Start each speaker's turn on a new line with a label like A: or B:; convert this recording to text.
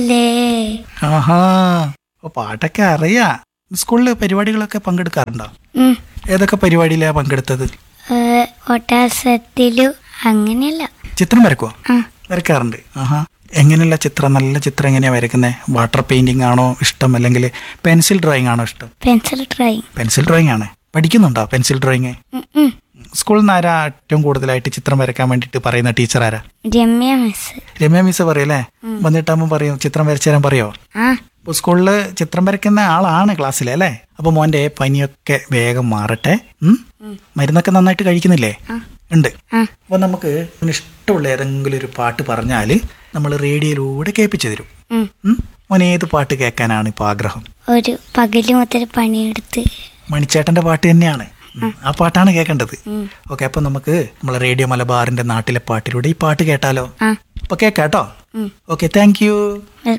A: ലേ
B: ആഹാ അപ്പൊ പാട്ടൊക്കെ അറിയാ സ്കൂളില് പരിപാടികളൊക്കെ പങ്കെടുക്കാറുണ്ടോ
A: ഉം.
B: ഏതൊക്കെ പരിപാടിയിലാ പങ്കെടുത്തത്
A: ഏ, ഒട്ടാസത്തിലു അങ്ങനെയല്ല
B: ചിത്രം വരക്കുവോ
A: ആ
B: വരക്കാറുണ്ട് ആഹാ എങ്ങനെയുള്ള ചിത്രം നല്ല ചിത്രം എങ്ങനെയാ വരക്കുന്നത് വാട്ടർ പെയിന്റിംഗ് ആണോ ഇഷ്ടം അല്ലെങ്കിൽ പെൻസിൽ ഡ്രോയിങ് ആണോ ഇഷ്ടം
A: പെൻസിൽ ഡ്രോയിങ്
B: പെൻസിൽ ഡ്രോയിങ് ആണ് പഠിക്കുന്നുണ്ടോ പെൻസിൽ ഡ്രോയിങ്
A: ഉം, ഉം.
B: സ്കൂളിൽ നിന്ന് ആരാ ഏറ്റവും കൂടുതലായിട്ട് ചിത്രം വരയ്ക്കാൻ വേണ്ടിയിട്ട് പറയുന്ന ടീച്ചർ ആരാ
A: രമ്യ മിസ്
B: രമ്യ മിസ് പറയല്ലേ വന്നിട്ടാകുമ്പോൾ പറയും ചിത്രം വരച്ചു തരാൻ പറയോ
A: ആ
B: ഇപ്പോൾ സ്കൂളിൽ ചിത്രം വരയ്ക്കുന്ന ആളാണ് ക്ലാസ്സിൽ അല്ലേ അപ്പോൾ മോൻ്റെ പനിയൊക്കെ വേഗം മാറട്ടെ ഉം? മരുന്നൊക്കെ നന്നായിട്ട് കഴിക്കുന്നില്ലേ ഉണ്ട്
A: ആ
B: അപ്പോൾ നമുക്ക് അവന് ഇഷ്ടമുള്ള ഏതെങ്കിലും ഒരു പാട്ട് പറഞ്ഞാൽ നമ്മൾ റേഡിയോയിലൂടെ കേൾപ്പിച്ചു തരും
A: ഉം.
B: ഉം? മോൻ ഏത് പാട്ട് കേൾക്കാനാണ് ഇപ്പോൾ ആഗ്രഹം
A: ഒരു പകല് മുതൽ പണിയെടുത്ത്
B: മണിച്ചേട്ടൻ്റെ പാട്ട് തന്നെയാണ് ഉം. ആ പാട്ടാണ് കേൾക്കേണ്ടത് ഓക്കെ അപ്പോൾ നമുക്ക് നമ്മളെ റേഡിയോ മലബാറിൻ്റെ നാട്ടിലെ പാട്ടിലൂടെ ഈ പാട്ട് കേട്ടാലോ
A: ആ
B: അപ്പോൾ കേൾക്കാം കേട്ടോ
A: ഉം.
B: Okay thank you
A: welcome